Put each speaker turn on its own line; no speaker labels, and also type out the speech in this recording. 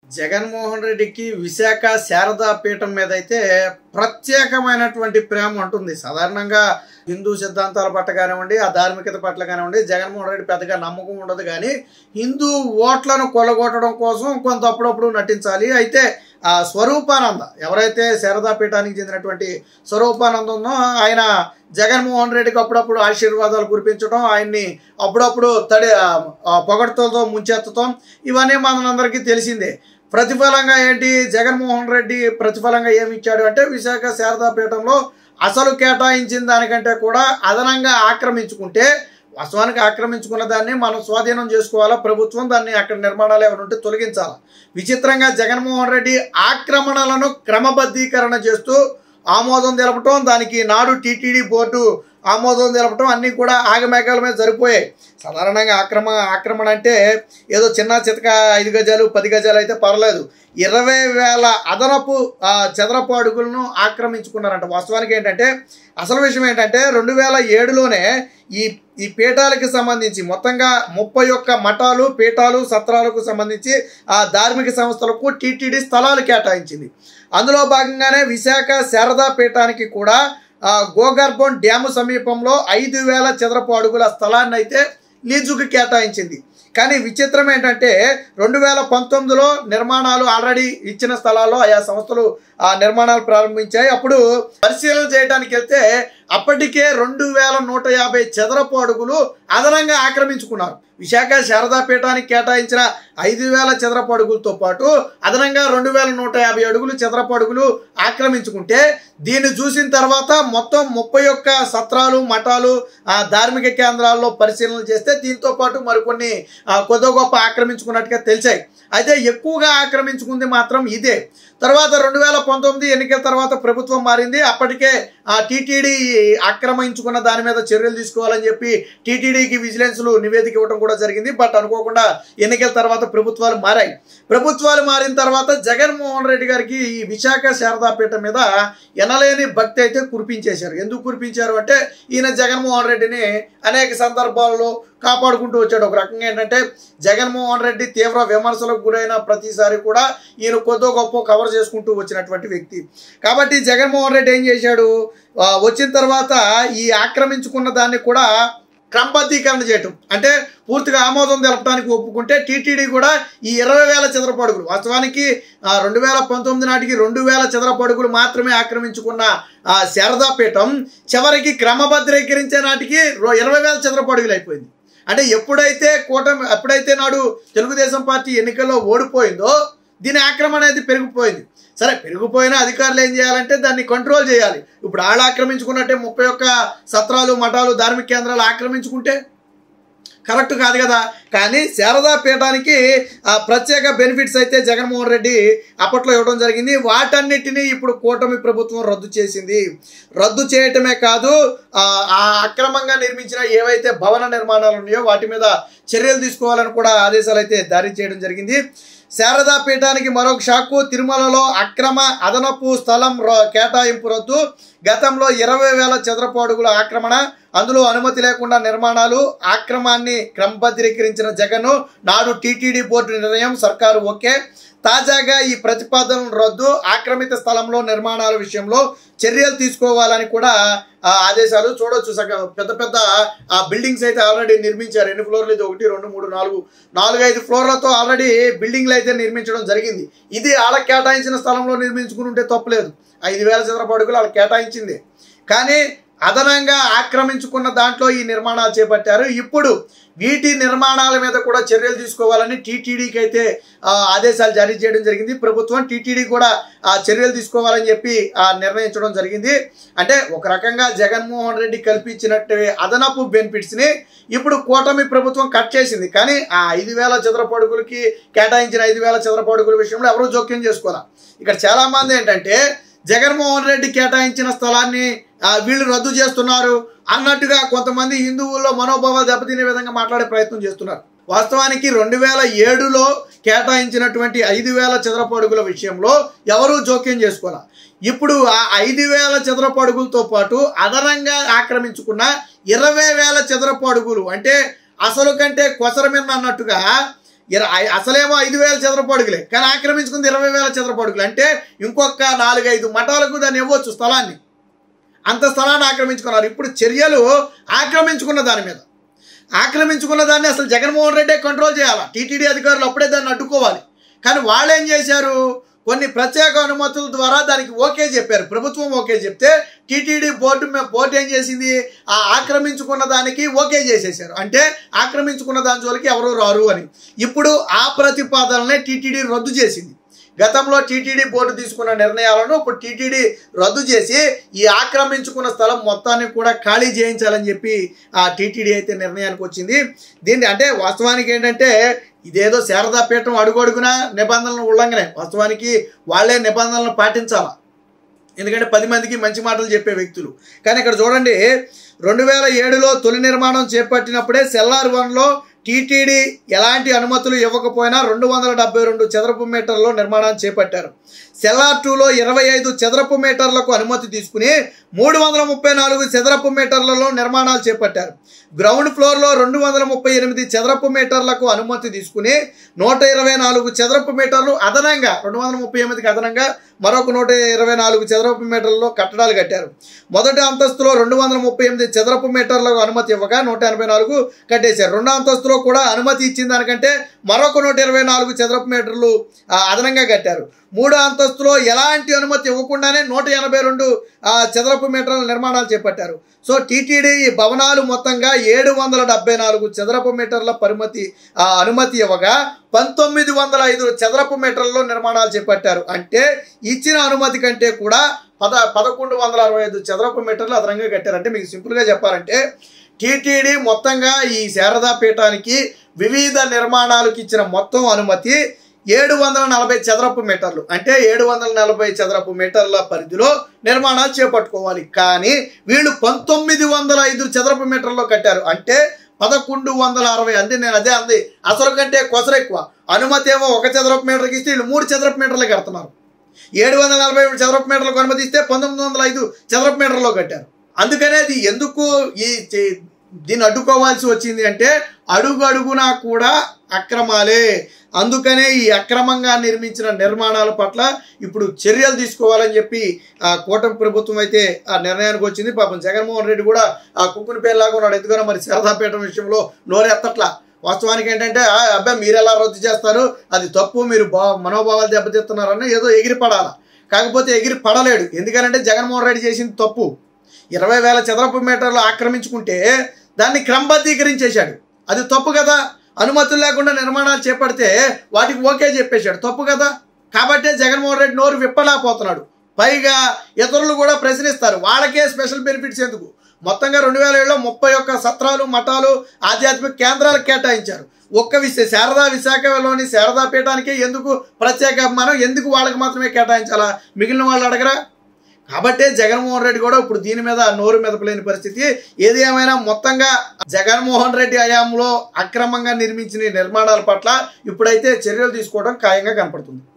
జగన్మోహన్ రెడ్డికి విశాఖ శారదా పీఠం మీద అయితే ప్రత్యేకమైనటువంటి ప్రేమ ఉంటుంది సాధారణంగా హిందూ సిద్ధాంతాల పట్ల కానివ్వండి ఆ ధార్మికత పట్ల కానివ్వండి జగన్మోహన్ రెడ్డి పెద్దగా నమ్మకం ఉండదు కానీ హిందూ ఓట్లను కొలగొట్టడం కోసం కొంత అప్పుడప్పుడు నటించాలి అయితే ఆ స్వరూపానంద ఎవరైతే శారదా పీఠానికి చెందినటువంటి స్వరూపానంద ఉందో ఆయన జగన్మోహన్ రెడ్డికి అప్పుడప్పుడు ఆశీర్వాదాలు కురిపించడం ఆయన్ని అప్పుడప్పుడు తడి ఆ, పొగడ్తలతో ముంచెత్తడం ఇవన్నీ మనందరికీ తెలిసిందే ప్రతిఫలంగా ఏంటి జగన్మోహన్ రెడ్డి ప్రతిఫలంగా ఏమి ఇచ్చాడు అంటే విశాఖ శారదా పీఠంలో అసలు కేటాయించిన దానికంటే కూడా అదనంగా ఆక్రమించుకుంటే వాస్తవానికి ఆక్రమించుకున్న దాన్ని మనం స్వాధీనం చేసుకోవాలా ప్రభుత్వం దాన్ని అక్కడ నిర్మాణాలు ఏమైనా ఉంటే తొలగించాలా విచిత్రంగా జగన్మోహన్ రెడ్డి ఆక్రమణలను క్రమబద్ధీకరణ చేస్తూ ఆమోదం తెలపటం దానికి నాడు టీటీడీ బోర్డు ఆమోదం తెలపటం అన్నీ కూడా ఆగమేఘాల మీద సరిపోయాయి సాధారణంగా ఆక్రమ ఆక్రమణ అంటే ఏదో చిన్న చితక ఐదు గజాలు పది గజాలు అయితే పర్లేదు ఇరవై వేల అదనపు ఆ, చదరపు అడుగులను ఆక్రమించుకున్నారంట వాస్తవానికి ఏంటంటే అసలు విషయం ఏంటంటే రెండు వేల ఏడులోనే ఈ ఈ పీఠాలకు సంబంధించి మొత్తంగా ముప్పై ఒక్క మఠాలు పీఠాలు సత్రాలకు సంబంధించి ఆ ధార్మిక సంస్థలకు టీటీడీ స్థలాలు కేటాయించింది అందులో భాగంగానే విశాఖ శారదా పీఠానికి కూడా ఆ, గోగర్భం డ్యాము సమీపంలో ఐదు వేల చదరపు అడుగుల స్థలాన్ని అయితే లీజుకు కేటాయించింది కానీ విచిత్రం ఏంటంటే రెండు వేల పంతొమ్మిదిలో నిర్మాణాలు ఆల్రెడీ ఇచ్చిన స్థలాల్లో ఆయా సంస్థలు ఆ నిర్మాణాలు ప్రారంభించాయి అప్పుడు పరిశీలన చేయడానికి వెళ్తే అప్పటికే రెండు వేల నూట యాభై చదరపు అడుగులు అదనంగా ఆక్రమించుకున్నారు విశాఖ శారదా పీఠానికి కేటాయించిన ఐదు వేల చదరపు అడుగులతో పాటు అదనంగా రెండు వేల నూట యాభై అడుగులు చదరపు అడుగులు ఆక్రమించుకుంటే దీన్ని చూసిన తర్వాత మొత్తం ముప్పై ఒక్క సత్రాలు మఠాలు ఆ, ధార్మిక కేంద్రాల్లో పరిశీలన చేస్తే దీంతో పాటు మరికొన్ని ఆ, కొద్ది గొప్ప ఆక్రమించుకున్నట్టుగా తెలిసాయి అయితే ఎక్కువగా ఆక్రమించుకుంది మాత్రం ఇదే తర్వాత రెండు వేల పంతొమ్మిది ఎన్నికల తర్వాత ప్రభుత్వం మారింది అప్పటికే ఆ టీటీడీ ఆక్రమించుకున్న దాని మీద చర్యలు తీసుకోవాలని చెప్పి టీటీడీకి విజిలెన్స్లు నివేదిక ఇవ్వడం కూడా జరిగింది బట్ అనుకోకుండా ఎన్నికల తర్వాత ప్రభుత్వాలు మారాయి ప్రభుత్వాలు మారిన తర్వాత జగన్మోహన్ రెడ్డి గారికి ఈ విశాఖ శారదాపీఠ మీద ఎనలేని భక్తి అయితే కురిపించేశారు ఎందుకు కురిపించారు అంటే ఈయన జగన్మోహన్ రెడ్డిని అనేక సందర్భాల్లో కాపాడుకుంటూ వచ్చాడు ఒక రకంగా ఏంటంటే జగన్మోహన్ రెడ్డి తీవ్ర విమర్శలకు గురైన ప్రతిసారి కూడా ఈయన కొద్దో గొప్ప కవర్ చేసుకుంటూ వచ్చినటువంటి వ్యక్తి కాబట్టి జగన్మోహన్ రెడ్డి ఏం చేశాడు ఆ, వచ్చిన తర్వాత ఈ ఆక్రమించుకున్న దాన్ని కూడా క్రమబద్ధీకరణ చేయటం అంటే పూర్తిగా ఆమోదం తెలపడానికి ఒప్పుకుంటే టీటీడీ కూడా ఈ ఇరవై వేల చదరపు అడుగులు వాస్తవానికి రెండు వేల పంతొమ్మిది నాటికి రెండు వేల చదరపు అడుగులు మాత్రమే ఆక్రమించుకున్న ఆ శారదాపీఠం చివరికి క్రమబద్ధీకరించే నాటికి రో- ఇరవై వేల చదరపు అడుగులు అయిపోయింది అంటే ఎప్పుడైతే కూటమి ఎప్పుడైతే నాడు తెలుగుదేశం పార్టీ ఎన్నికల్లో ఓడిపోయిందో దీని ఆక్రమణ అనేది పెరిగిపోయింది సరే పెరిగిపోయినా అధికారులు ఏం చేయాలంటే దాన్ని కంట్రోల్ చేయాలి ఇప్పుడు ఆళ్ళు ఆక్రమించుకున్నట్టే ముప్పై ఒక్క సత్రాలు మఠాలు ధార్మిక కేంద్రాలు ఆక్రమించుకుంటే కరెక్ట్ కాదు కదా కానీ శారదా పీఠానికి ఆ ప్రత్యేక బెనిఫిట్స్ అయితే జగన్మోహన్ రెడ్డి అప్పట్లో ఇవ్వడం జరిగింది వాటన్నిటినీ ఇప్పుడు కూటమి ప్రభుత్వం రద్దు చేసింది రద్దు చేయటమే కాదు ఆ ఆ అక్రమంగా నిర్మించిన ఏవైతే భవన నిర్మాణాలు ఉన్నాయో వాటి మీద చర్యలు తీసుకోవాలని కూడా ఆదేశాలు అయితే జారీ చేయడం జరిగింది శారదా పీఠానికి మరొక షాకు తిరుమలలో అక్రమ అదనపు స్థలం ర- కేటాయింపు రద్దు గతంలో ఇరవై వేల చదరపు అడుగుల ఆక్రమణ అందులో అనుమతి లేకుండా నిర్మాణాలు ఆక్రమాన్ని క్రమబద్ధీకరించిన జగన్ నాడు టీటీడీ బోర్డు నిర్ణయం సర్కారు ఓకే తాజాగా ఈ ప్రతిపాదనలు రద్దు ఆక్రమిత స్థలంలో నిర్మాణాల విషయంలో చర్యలు తీసుకోవాలని కూడా ఆ, ఆదేశాలు చూడొచ్చు సగ పెద్ద పెద్ద ఆ బిల్డింగ్స్ అయితే ఆల్రెడీ నిర్మించారు ఎన్ని ఫ్లోర్లు ఇది ఒకటి రెండు మూడు నాలుగు నాలుగు ఐదు ఫ్లోర్లతో ఆల్రెడీ బిల్డింగ్లు అయితే నిర్మించడం జరిగింది ఇది వాళ్ళకి కేటాయించిన స్థలంలో నిర్మించుకుని ఉంటే తప్పలేదు ఐదు వేల చదరపు అడుగులు వాళ్ళకి కేటాయించింది కానీ అదనంగా ఆక్రమించుకున్న దాంట్లో ఈ నిర్మాణాలు చేపట్టారు ఇప్పుడు వీటి నిర్మాణాల మీద కూడా చర్యలు తీసుకోవాలని టీటీడీకి అయితే ఆ, ఆదేశాలు జారీ చేయడం జరిగింది ప్రభుత్వం టీటీడీ కూడా ఆ చర్యలు తీసుకోవాలని చెప్పి ఆ, నిర్ణయించడం జరిగింది అంటే ఒక రకంగా జగన్మోహన్ రెడ్డి కల్పించినట్టు అదనపు బెనిఫిట్స్ని ఇప్పుడు కూటమి ప్రభుత్వం కట్ చేసింది కానీ ఆ ఐదు వేల చదరపు అడుగులకి కేటాయించిన ఐదు వేల చదరపు అడుగుల విషయంలో ఎవరూ జోక్యం చేసుకోవాలి ఇక్కడ చాలా మంది ఏంటంటే జగన్మోహన్ రెడ్డి కేటాయించిన స్థలాన్ని ఆ, వీళ్ళు రద్దు చేస్తున్నారు అన్నట్టుగా కొంతమంది హిందువుల్లో మనోభావాలు దెబ్బతినే విధంగా మాట్లాడే ప్రయత్నం చేస్తున్నారు వాస్తవానికి రెండు వేల ఏడులో కేటాయించినటువంటి ఐదు వేల చదరపు అడుగుల విషయంలో ఎవరూ జోక్యం చేసుకోవాలి ఇప్పుడు ఆ ఐదు వేల చదరపు అడుగులతో పాటు అదనంగా ఆక్రమించుకున్న ఇరవై వేల చదరపు అడుగులు అంటే అసలు కంటే కొసరమిన్న అన్నట్టుగా ఇర- ఐ- అసలేమో ఐదు వేల చదరపు అడుగులే కానీ ఆక్రమించుకుంది ఇరవై వేల చదరపు అడుగులు అంటే ఇంకొక నాలుగైదు మఠాలకు దాన్ని ఇవ్వచ్చు స్థలాన్ని అంత స్థలాన్ని ఆక్రమించుకున్నారు ఇప్పుడు చర్యలు ఆక్రమించుకున్న దాని మీద ఆక్రమించుకున్న దాన్ని అసలు జగన్మోహన్ రెడ్డే కంట్రోల్ చేయాలి టీటీడీ అధికారులు అప్పుడే దాన్ని అడ్డుకోవాలి కానీ వాళ్ళు ఏం చేశారు కొన్ని ప్రత్యేక అనుమతుల ద్వారా దానికి ఓకే చెప్పారు ప్రభుత్వం ఓకే చెప్తే టీటీడీ బోర్డు మే- బోర్డు ఏం చేసింది ఆ ఆక్రమించుకున్న దానికి ఓకే చేసేసారు అంటే ఆక్రమించుకున్న దాని జోలికి ఎవరు రారు అని ఇప్పుడు ఆ ప్రతిపాదననే టీటీడీ రద్దు చేసింది గతంలో టీటీడీ బోర్డు తీసుకున్న నిర్ణయాలను ఇప్పుడు టీటీడీ రద్దు చేసి ఈ ఆక్రమించుకున్న స్థలం మొత్తాన్ని కూడా ఖాళీ చేయించాలని చెప్పి ఆ టీటీడీ అయితే నిర్ణయానికి వచ్చింది దీన్ని అంటే వాస్తవానికి ఏంటంటే ఇదేదో శారదాపీఠం అడుగడుగున నిబంధనలను ఉల్లంఘనే వాస్తవానికి వాళ్ళే నిబంధనలను పాటించాలా ఎందుకంటే పది మందికి మంచి మాటలు చెప్పే వ్యక్తులు కానీ ఇక్కడ చూడండి రెండు వేల ఏడులో తొలి నిర్మాణం చేపట్టినప్పుడే సెల్లార్ వన్లో టీటీడీ ఎలాంటి అనుమతులు ఇవ్వకపోయినా రెండు వందల డెబ్బై రెండు చదరపు మీటర్లో నిర్మాణాన్ని చేపట్టారు సెల్లార్ టూలో ఇరవై ఐదు చదరపు మీటర్లకు అనుమతి తీసుకుని మూడు వందల ముప్పై నాలుగు చదరపు మీటర్లలో నిర్మాణాలు చేపట్టారు గ్రౌండ్ ఫ్లోర్లో రెండు వందల ముప్పై ఎనిమిది చదరపు మీటర్లకు అనుమతి తీసుకుని నూట ఇరవై నాలుగు చదరపు మీటర్లు అదనంగా రెండు వందల ముప్పై ఎనిమిదికి అదనంగా మరొక నూట ఇరవై నాలుగు చదరపు మీటర్లలో కట్టడాలు కట్టారు మొదటి అంతస్తులో రెండు వందల ముప్పై ఎనిమిది చదరపు మీటర్లకు అనుమతి ఇవ్వగా నూట ఎనభై నాలుగు కట్టేశారు రెండో అంతస్తులో కూడా అనుమతి ఇచ్చిన దానికంటే మరొక నూట ఇరవై నాలుగు చదరపు మీటర్లు ఆ, అదనంగా కట్టారు మూడో అంతస్తులో ఎలాంటి అనుమతి ఇవ్వకుండానే నూట ఎనభై రెండు ఆ, చదరపు మీటర్ల నిర్మాణాలు చేపట్టారు సో టీటీడీ ఈ భవనాలు మొత్తంగా ఏడు వందల డెబ్బై నాలుగు చదరపు మీటర్ల పరిమితి ఆ, అనుమతి ఇవ్వగా పంతొమ్మిది వందల ఐదు చదరపు మీటర్లలో నిర్మాణాలు చేపట్టారు అంటే ఇచ్చిన అనుమతి కంటే కూడా పద పదకొండు వందల అరవై ఐదు చదరపు మీటర్లు అదనంగా కట్టారు అంటే మీకు సింపుల్గా చెప్పాలంటే టీటీడీ మొత్తంగా ఈ శారదా పీఠానికి వివిధ నిర్మాణాలకు ఇచ్చిన మొత్తం అనుమతి ఏడు వందల నలభై చదరపు మీటర్లు అంటే ఏడు వందల నలభై చదరపు మీటర్ల పరిధిలో నిర్మాణాలు చేపట్టుకోవాలి కానీ వీళ్ళు పంతొమ్మిది వందల ఐదు చదరపు మీటర్లో కట్టారు అంటే పదకొండు వందల అరవై అంది నేను అదే అంది అసలు కంటే కొసరు ఎక్కువ అనుమతి ఏమో ఒక చదరపు మీటర్కి ఇస్తే వీళ్ళు మూడు చదరపు మీటర్లు కడుతున్నారు ఏడు వందల నలభై ఏడు చదరపు మీటర్లకు అనుమతిస్తే పంతొమ్మిది వందల ఐదు చదరపు మీటర్లో కట్టారు అందుకనే అది ఎందుకు ఈ చే- దీన్ని అడ్డుకోవాల్సి వచ్చింది అంటే అడుగు అడుగునా కూడా అక్రమాలే అందుకనే ఈ అక్రమంగా నిర్మించిన నిర్మాణాల పట్ల ఇప్పుడు చర్యలు తీసుకోవాలని చెప్పి ఆ కూటమి ప్రభుత్వం అయితే ఆ నిర్ణయానికి వచ్చింది పాపం జగన్మోహన్ రెడ్డి కూడా ఆ కుక్కుని పేరులాగా ఉన్నాడు ఎందుకనో మరి శారదాపీఠం విషయంలో నోరెత్తట్లా వాస్తవానికి ఏంటంటే "ఆ, అబ్బాయి మీరు ఎలా రద్దు చేస్తారు అది తప్పు మీరు బా మనోభావాలు దెబ్బతీస్తున్నారని ఏదో ఎగిరి పడాల కాకపోతే ఎగిరి పడలేడు ఎందుకనంటే జగన్మోహన్ రెడ్డి చేసింది తప్పు ఇరవై వేల చదరపు మీటర్లు ఆక్రమించుకుంటే దాన్ని క్రమబద్ధీకరించేశాడు అది తప్పు కదా అనుమతులు లేకుండా నిర్మాణాలు చేపడితే వాటికి ఓకే చెప్పేశాడు తప్పు కదా కాబట్టే జగన్మోహన్ రెడ్డి నోరు విప్పలేకపోతున్నాడు పైగా ఇతరులు కూడా ప్రశ్నిస్తారు వాళ్ళకే స్పెషల్ బెనిఫిట్స్ ఎందుకు మొత్తంగా రెండు వేల ఏడులో ముప్పై ఒక్క సత్రాలు మఠాలు ఆధ్యాత్మిక కేంద్రాలకు కేటాయించారు ఒక్క విశ శారదా విశాఖలోని శారదా పీఠానికే ఎందుకు ప్రత్యేక అభిమానం ఎందుకు వాళ్ళకి మాత్రమే కేటాయించాలా మిగిలిన వాళ్ళు అడగరా కాబట్టే జగన్మోహన్ రెడ్డి కూడా ఇప్పుడు దీని మీద నోరు మెదపలేని పరిస్థితి ఏది ఏమైనా మొత్తంగా జగన్మోహన్ రెడ్డి హయాంలో అక్రమంగా నిర్మించిన ఈ నిర్మాణాల పట్ల ఇప్పుడైతే చర్యలు తీసుకోవడం ఖాయంగా కనపడుతుంది